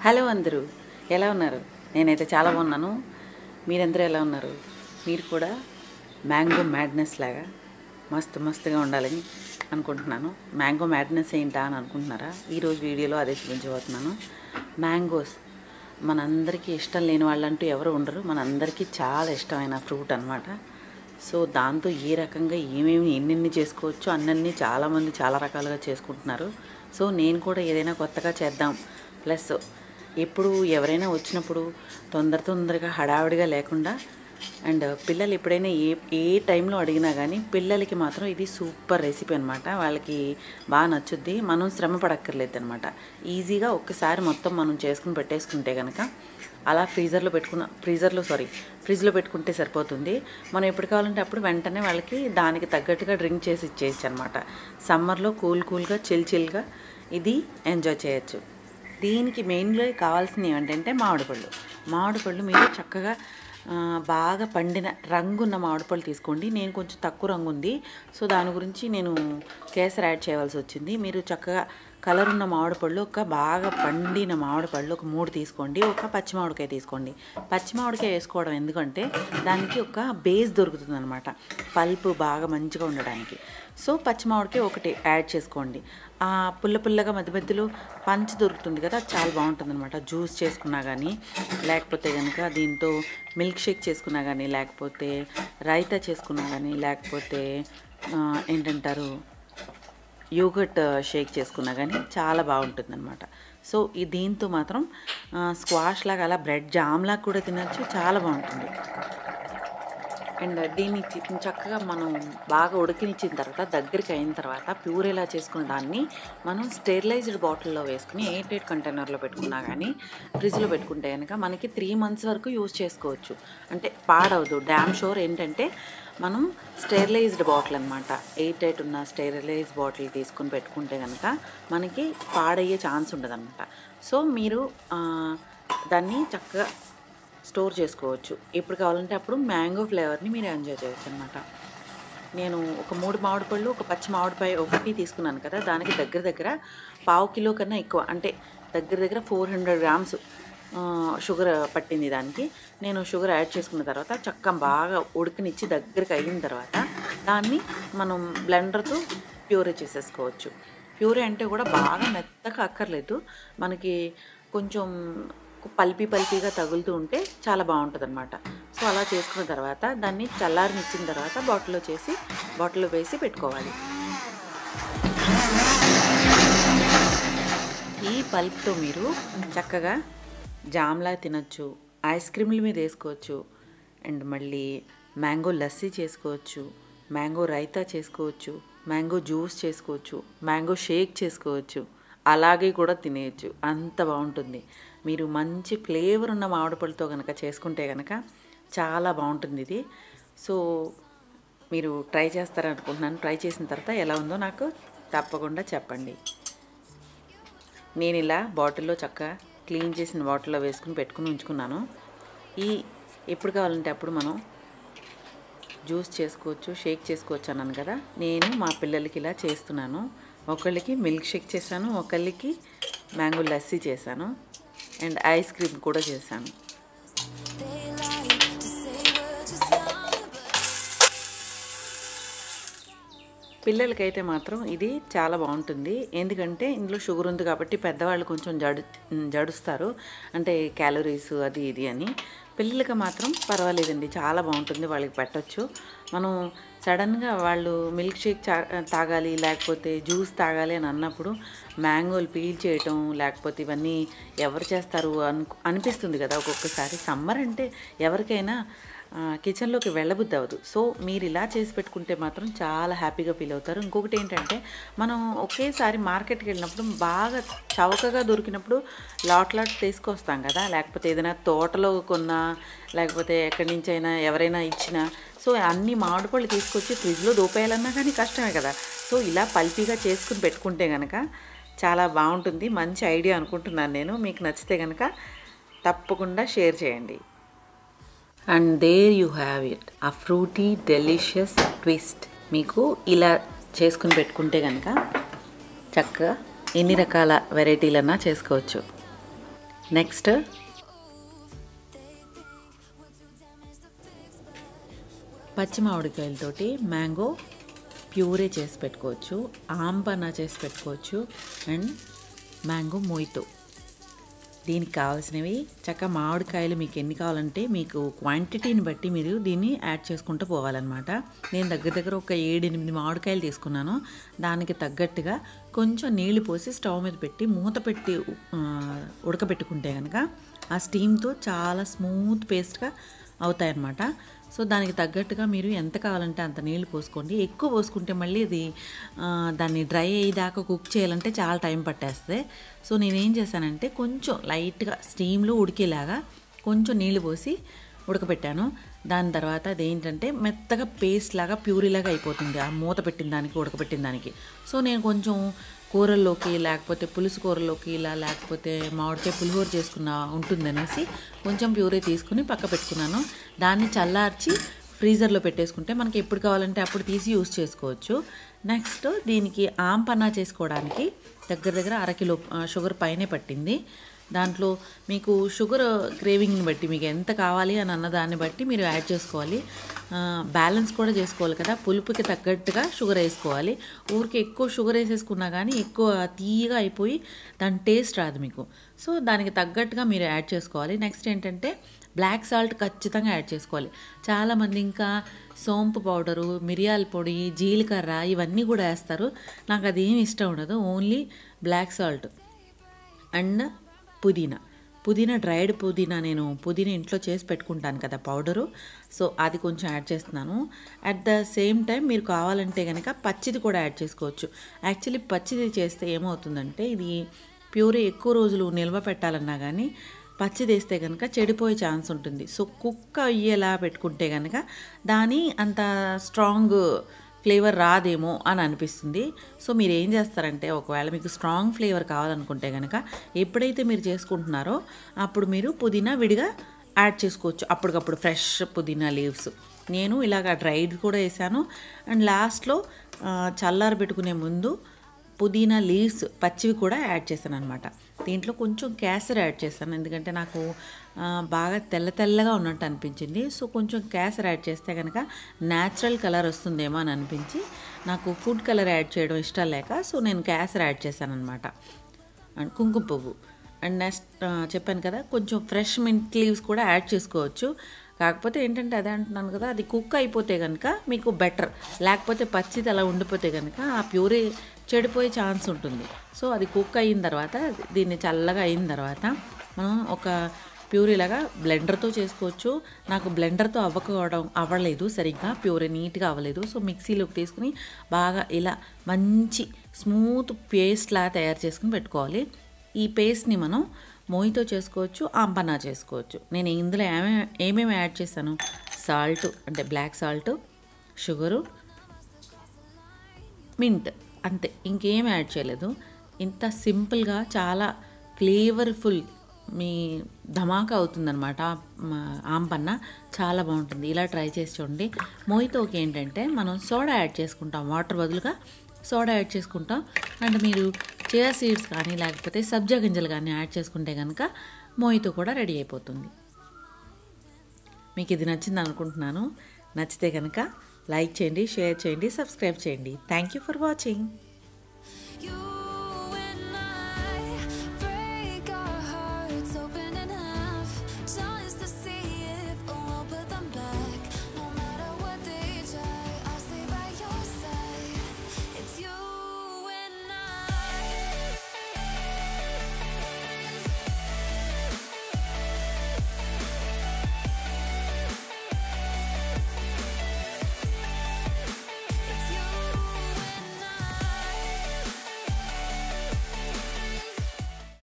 hello అందరూ ఎలా ఉన్నారు నేనైతే చాలా బాగున్నాను మీరందరూ ఎలా ఉన్నారు మీరు కూడా మ్యాంగో మ్యాడ్నెస్ లాగా మస్తు మస్తుగా ఉండాలని అనుకుంటున్నాను మ్యాంగో మ్యాడ్నెస్ ఏంటా అని అనుకుంటున్నారా ఈరోజు వీడియోలో అదే చూపించబోతున్నాను మ్యాంగోస్ మనందరికీ ఇష్టం లేని వాళ్ళంటూ ఎవరు ఉండరు మనందరికీ చాలా ఇష్టమైన ఫ్రూట్ అనమాట సో దాంతో ఏ రకంగా ఏమేమి ఎన్నెన్ని చేసుకోవచ్చు అన్నీ చాలామంది చాలా రకాలుగా చేసుకుంటున్నారు సో నేను కూడా ఏదైనా కొత్తగా చేద్దాం ప్లస్ ఎప్పుడు ఎవరైనా వచ్చినప్పుడు తొందర తొందరగా హడావిడిగా లేకుండా అండ్ పిల్లలు ఎప్పుడైనా ఏ ఏ టైంలో అడిగినా కానీ పిల్లలకి మాత్రం ఇది సూపర్ రెసిపీ అనమాట వాళ్ళకి బాగా నచ్చుద్ది మనం శ్రమ పడక్కర్లేదు అనమాట ఈజీగా ఒక్కసారి మొత్తం మనం చేసుకుని పెట్టేసుకుంటే కనుక అలా ఫ్రీజర్లో పెట్టుకున్న ఫ్రీజర్లో సారీ ఫ్రిడ్జ్లో పెట్టుకుంటే సరిపోతుంది మనం ఎప్పుడు కావాలంటే అప్పుడు వెంటనే వాళ్ళకి దానికి తగ్గట్టుగా డ్రింక్ చేసి ఇచ్చేయచ్చు అనమాట సమ్మర్లో కూల్ కూల్గా చిల్ చిల్గా ఇది ఎంజాయ్ చేయొచ్చు దీనికి మెయిన్గా కావాల్సినవి ఏంటంటే మామిడి పళ్ళు మామిడి పళ్ళు మీరు చక్కగా ఆ, బాగా పండిన రంగున్న మామిడి పళ్ళు తీసుకోండి నేను కొంచెం తక్కువ రంగు ఉంది సో దాని గురించి నేను కేసర్ యాడ్ చేయవలసి వచ్చింది మీరు చక్కగా కలర్ ఉన్న మామిడి పళ్ళు ఒక బాగా పండిన మామిడి పళ్ళు ఒక మూడు తీసుకోండి ఒక పచ్చి మామిడికాయ తీసుకోండి పచ్చి మామిడికాయ వేసుకోవడం ఎందుకంటే దానికి ఒక బేస్ దొరుకుతుంది అనమాట పల్పు బాగా మంచిగా ఉండడానికి సో పచ్చి మామిడికాయ ఒకటి యాడ్ చేసుకోండి ఆ పుల్ల పుల్లగా మధ్య మధ్యలో పంచ్ దొరుకుతుంది కదా అది చాలా బాగుంటుంది అనమాట జ్యూస్ చేసుకున్నా కానీ లేకపోతే కనుక దీంతో మిల్క్ షేక్ చేసుకున్నా కానీ లేకపోతే రైతా చేసుకున్నా కానీ లేకపోతే ఆ, ఏంటంటారు యోగట్ షేక్ చేసుకున్నా కానీ చాలా బాగుంటుంది అనమాట సో ఈ దీంతో మాత్రం స్క్వాష్ లాగా అలా బ్రెడ్ జామ్ లాగా కూడా తినచ్చు చాలా బాగుంటుంది అండ్ దీన్ని చి- చక్కగా మనం బాగా ఉడికినిచ్చిన తర్వాత దగ్గరికి అయిన తర్వాత ప్యూర్ ఎలా చేసుకున్న దాన్ని మనం స్టెరిలైజ్డ్ బాటిల్లో వేసుకుని ఎయిట్ ఎయిట్ కంటైనర్లో పెట్టుకున్నా కానీ ఫ్రిడ్జ్లో పెట్టుకుంటే కనుక మనకి త్రీ మంత్స్ వరకు యూజ్ చేసుకోవచ్చు అంటే పాడవదు డ్యామ్ షోర్ ఏంటంటే మనం స్టెరిలైజ్డ్ బాటిల్ అనమాట ఎయిట్ ఎయిట్ ఉన్న స్టెరిలైజ్ బాటిల్ తీసుకుని పెట్టుకుంటే కనుక మనకి పాడయ్యే ఛాన్స్ ఉండదన్నమాట సో మీరు ఆ, దాన్ని చక్కగా స్టోర్ చేసుకోవచ్చు ఎప్పుడు కావాలంటే అప్పుడు మ్యాంగో ఫ్లేవర్ని మీరు ఎంజాయ్ చేయొచ్చు అనమాట నేను ఒక మూడు మామిడి పళ్ళు ఒక పచ్చి మామిడిపాయ ఒకటి తీసుకున్నాను కదా దానికి దగ్గర దగ్గర పావు కిలో కన్నా ఎక్కువ అంటే దగ్గర దగ్గర ఫోర్ హండ్రెడ్ గ్రామ్స్ షుగర్ పట్టింది దానికి నేను షుగర్ యాడ్ చేసుకున్న తర్వాత చక్కగా బాగా ఉడికనిచ్చి దగ్గరికి అయిన తర్వాత దాన్ని మనం బ్లెండర్తో ప్యూరే చేసేసుకోవచ్చు ప్యూరే అంటే కూడా బాగా మెత్తగా అక్కర్లేదు మనకి కొంచెం పల్పి పల్పిగా తగులుతూ ఉంటే చాలా బాగుంటుంది అనమాట సో అలా చేసుకున్న తర్వాత దాన్ని చల్లారనిచ్చిన తర్వాత బాటిల్లో చేసి బాటిల్లో వేసి పెట్టుకోవాలి ఈ పల్ప్తో మీరు చక్కగా జామ్లా తినొచ్చు ఐస్ క్రీమ్ల మీద వేసుకోవచ్చు అండ్ మళ్ళీ మ్యాంగో లస్సీ చేసుకోవచ్చు మ్యాంగో రైతా చేసుకోవచ్చు మ్యాంగో జ్యూస్ చేసుకోవచ్చు మ్యాంగో షేక్ చేసుకోవచ్చు అలాగే కూడా తినేయచ్చు అంత బాగుంటుంది మీరు మంచి ఫ్లేవర్ ఉన్న మామిడి పళ్ళతో కనుక చేసుకుంటే కనుక చాలా బాగుంటుంది ఇది సో మీరు ట్రై చేస్తారనుకుంటున్నాను ట్రై చేసిన తర్వాత ఎలా ఉందో నాకు తప్పకుండా చెప్పండి నేను ఇలా బాటిల్లో చక్కగా క్లీన్ చేసిన బాటిల్లో వేసుకుని పెట్టుకుని ఉంచుకున్నాను ఈ ఎప్పుడు కావాలంటే అప్పుడు మనం జ్యూస్ చేసుకోవచ్చు షేక్ చేసుకోవచ్చు అన్నాను కదా నేను మా పిల్లలకి ఇలా చేస్తున్నాను ఒకళ్ళకి మిల్క్ షేక్ చేశాను ఒకళ్ళకి మ్యాంగో లస్సీ చేశాను అండ్ ఐస్ క్రీమ్ కూడా చేశాను They like to say we're just young, but పిల్లలకైతే మాత్రం ఇది చాలా బాగుంటుంది ఎందుకంటే ఇందులో షుగర్ ఉంది కాబట్టి పెద్దవాళ్ళు కొంచెం జడు జడుస్తారు అంటే క్యాలరీస్ అది ఇది అని పిల్లలకి మాత్రం పర్వాలేదండి చాలా బాగుంటుంది వాళ్ళకి పెట్టచ్చు మనం సడన్గా వాళ్ళు మిల్క్ షేక్ చా- తాగాలి లేకపోతే జ్యూస్ తాగాలి అని అన్నప్పుడు మ్యాంగోలు పీల్ చేయటం లేకపోతే ఇవన్నీ ఎవరు చేస్తారు అను అనిపిస్తుంది కదా ఒక్కొక్కసారి సమ్మర్ అంటే ఎవరికైనా ఆ, కిచెన్లోకి వెళ్ళబుద్ధి అవ్వదు సో మీరు ఇలా చేసి పెట్టుకుంటే మాత్రం చాలా హ్యాపీగా ఫీల్ అవుతారు ఇంకొకటి ఏంటంటే మనం ఒకేసారి మార్కెట్కి వెళ్ళినప్పుడు బాగా చౌకగా దొరికినప్పుడు లాట్ లాట్ తీసుకొస్తాం కదా లేకపోతే ఏదైనా తోటలో కొన్నా లేకపోతే ఎక్కడి నుంచి అయినా ఎవరైనా ఇచ్చినా సో అన్ని మామిడి పళ్ళు తీసుకొచ్చి ఫ్రిడ్జ్లో దూపేయాలన్నా కానీ కష్టమే కదా సో ఇలా పల్పీగా చేసుకుని పెట్టుకుంటే కనుక చాలా బాగుంటుంది మంచి ఐడియా అనుకుంటున్నాను నేను మీకు నచ్చితే కనుక తప్పకుండా షేర్ చేయండి and there you have it ah fruity delicious twist మీకు ఇలా చేసుకుని పెట్టుకుంటే కనుక చక్కగా ఎన్ని రకాల వెరైటీలన్నా చేసుకోవచ్చు నెక్స్ట్ పచ్చి మామిడికాయలతోటి మ్యాంగో ప్యూరే చేసి పెట్టుకోవచ్చు ఆంపన్నా చేసి పెట్టుకోవచ్చు అండ్ మ్యాంగో మొయ్తో దీనికి కావాల్సినవి చక్క మామిడికాయలు మీకు ఎన్ని కావాలంటే మీకు క్వాంటిటీని బట్టి మీరు దీన్ని యాడ్ చేసుకుంటూ పోవాలన్నమాట నేను దగ్గర దగ్గర ఒక ఏడు ఎనిమిది మామిడికాయలు తీసుకున్నాను దానికి తగ్గట్టుగా కొంచెం నీళ్లు పోసి స్టవ్ మీద పెట్టి మూత పెట్టి ఆ, ఉడకబెట్టుకుంటే కనుక ఆ స్టీమ్తో చాలా స్మూత్ పేస్ట్గా అవుతాయన్నమాట సో దానికి తగ్గట్టుగా మీరు ఎంత కావాలంటే అంత నీళ్లు పోసుకోండి ఎక్కువ పోసుకుంటే మళ్ళీ ఇది ఆ, దాన్ని డ్రై అయ్యేదాకా కుక్ చేయాలంటే చాలా టైం పట్టేస్తుంది సో నేనేం చేశానంటే కొంచెం లైట్గా స్టీమ్లో ఉడికేలాగా కొంచెం నీళ్లు పోసి ఉడకబెట్టాను దాని తర్వాత అదేంటంటే మెత్తగా పేస్ట్ లాగా ప్యూరీలాగా అయిపోతుంది ఆ మూత పెట్టిన దానికి ఉడకబెట్టిన దానికి సో నేను కొంచెం కూరల్లోకి లేకపోతే పులుసు కూరలోకి ఇలా లేకపోతే మామిడికాయ పులిహోర చేసుకున్న ఉంటుందనేసి కొంచెం ప్యూరీ తీసుకుని పక్క పెట్టుకున్నాను దాన్ని చల్లార్చి ఫ్రీజర్లో పెట్టేసుకుంటే మనకి ఎప్పుడు కావాలంటే అప్పుడు తీసి యూస్ చేసుకోవచ్చు నెక్స్ట్ దీనికి ఆంపన్నా చేసుకోవడానికి దగ్గర దగ్గర అరకిలో ఆ, షుగర్ పైనే పట్టింది దాంట్లో మీకు షుగర్ క్రేవింగ్ని బట్టి మీకు ఎంత కావాలి అని అన్న దాన్ని బట్టి మీరు యాడ్ చేసుకోవాలి ఆ, బ్యాలెన్స్ కూడా చేసుకోవాలి కదా పులుపుకి తగ్గట్టుగా షుగర్ వేసుకోవాలి ఊరికి ఎక్కువ షుగర్ వేసేసుకున్నా కానీ ఎక్కువ తీయగా అయిపోయి దాని టేస్ట్ రాదు మీకు సో దానికి తగ్గట్టుగా మీరు యాడ్ చేసుకోవాలి నెక్స్ట్ ఏంటంటే బ్లాక్ సాల్ట్ ఖచ్చితంగా యాడ్ చేసుకోవాలి చాలామంది ఇంకా సోంపు పౌడరు మిరియాల పొడి జీలకర్ర ఇవన్నీ కూడా వేస్తారు నాకు అదేమి ఇష్టం ఉండదు ఓన్లీ బ్లాక్ సాల్ట్ అండ్ పుదీనా పుదీనా డ్రైడ్ పుదీనా నేను పుదీనా ఇంట్లో చేసి పెట్టుకుంటాను కదా పౌడరు సో అది కొంచెం యాడ్ చేస్తున్నాను అట్ ద సేమ్ టైం మీరు కావాలంటే కనుక పచ్చిది కూడా యాడ్ చేసుకోవచ్చు యాక్చువల్లీ పచ్చిది చేస్తే ఏమవుతుందంటే ఇది ప్యూరీ ఎక్కువ రోజులు నిల్వ పెట్టాలన్నా కానీ పచ్చిది వేస్తే కనుక చెడిపోయే ఛాన్స్ ఉంటుంది సో కుక్క అయ్యేలా పెట్టుకుంటే కనుక దాని అంత స్ట్రాంగ్ ఫ్లేవర్ రాదేమో అని అనిపిస్తుంది సో మీరు ఏం చేస్తారంటే ఒకవేళ మీకు స్ట్రాంగ్ ఫ్లేవర్ కావాలనుకుంటే కనుక ఎప్పుడైతే మీరు చేసుకుంటున్నారో అప్పుడు మీరు పుదీనా విడిగా యాడ్ చేసుకోవచ్చు అప్పటికప్పుడు ఫ్రెష్ పుదీనా లీవ్స్ నేను ఇలాగ డ్రైడ్ కూడా వేసాను అండ్ లాస్ట్లో చల్లారి పెట్టుకునే ముందు పుదీనా లీవ్స్ పచ్చివి కూడా యాడ్ చేశాను అనమాట దీంట్లో కొంచెం కేసరి యాడ్ చేశాను ఎందుకంటే నాకు ఆ, బాగా తెల్ల తెల్లగా ఉన్నట్టు అనిపించింది సో కొంచెం కేసరి యాడ్ చేస్తే కనుక న్యాచురల్ కలర్ వస్తుందేమో అని అనిపించి నాకు ఫుడ్ కలర్ యాడ్ చేయడం ఇష్టం లేక సో నేను కేసరి యాడ్ చేశాను అనమాట అండ్ కుంకుమ పువ్వు అండ్ నెక్స్ట్ ఆ, చెప్పాను కదా కొంచెం ఫ్రెష్ మింట్ లీవ్స్ కూడా యాడ్ చేసుకోవచ్చు కాకపోతే ఏంటంటే అదే అంటున్నాను కదా అది కుక్ అయిపోతే కనుక మీకు బెటర్ లేకపోతే పచ్చిది అలా ఉండిపోతే కనుక ఆ ప్యూరీ చెడిపోయే ఛాన్స్ ఉంటుంది సో అది కుక్ అయిన తర్వాత దీన్ని చల్లగా అయిన తర్వాత మనం ఒక ప్యూరీలాగా బ్లెండర్తో చేసుకోవచ్చు నాకు బ్లెండర్తో అవ్వకపోవడం అవ్వలేదు సరిగ్గా ప్యూరీ నీట్గా అవ్వలేదు సో మిక్సీలోకి తీసుకుని బాగా ఇలా మంచి స్మూత్ పేస్ట్ లాగా తయారు చేసుకుని పెట్టుకోవాలి ఈ పేస్ట్ని మనం మోయితో చేసుకోవచ్చు ఆంపన్నా చేసుకోవచ్చు నేను ఇందులో ఏమేమి ఏమేమి యాడ్ చేశాను సాల్ట్ అంటే బ్లాక్ సాల్ట్ షుగరు మింట్ అంతే ఇంకేం యాడ్ చేయలేదు ఇంత సింపుల్గా చాలా ఫ్లేవర్ఫుల్ మీ ధమాకా అవుతుందన్నమాట మా ఆంపన్న చాలా బాగుంటుంది ఇలా ట్రై చేసి చూడండి మోయితోకి ఏంటంటే మనం సోడా యాడ్ చేసుకుంటాం వాటర్ బదులుగా సోడా యాడ్ చేసుకుంటాం అండ్ మీరు చియా సీడ్స్ కానీ లేకపోతే సబ్జా గింజలు కానీ యాడ్ చేసుకుంటే కనుక మోయితో కూడా రెడీ అయిపోతుంది మీకు ఇది నచ్చింది అనుకుంటున్నాను నచ్చితే కనుక లైక్ చేయండి షేర్ చేయండి సబ్స్క్రైబ్ చేయండి thank you for watching You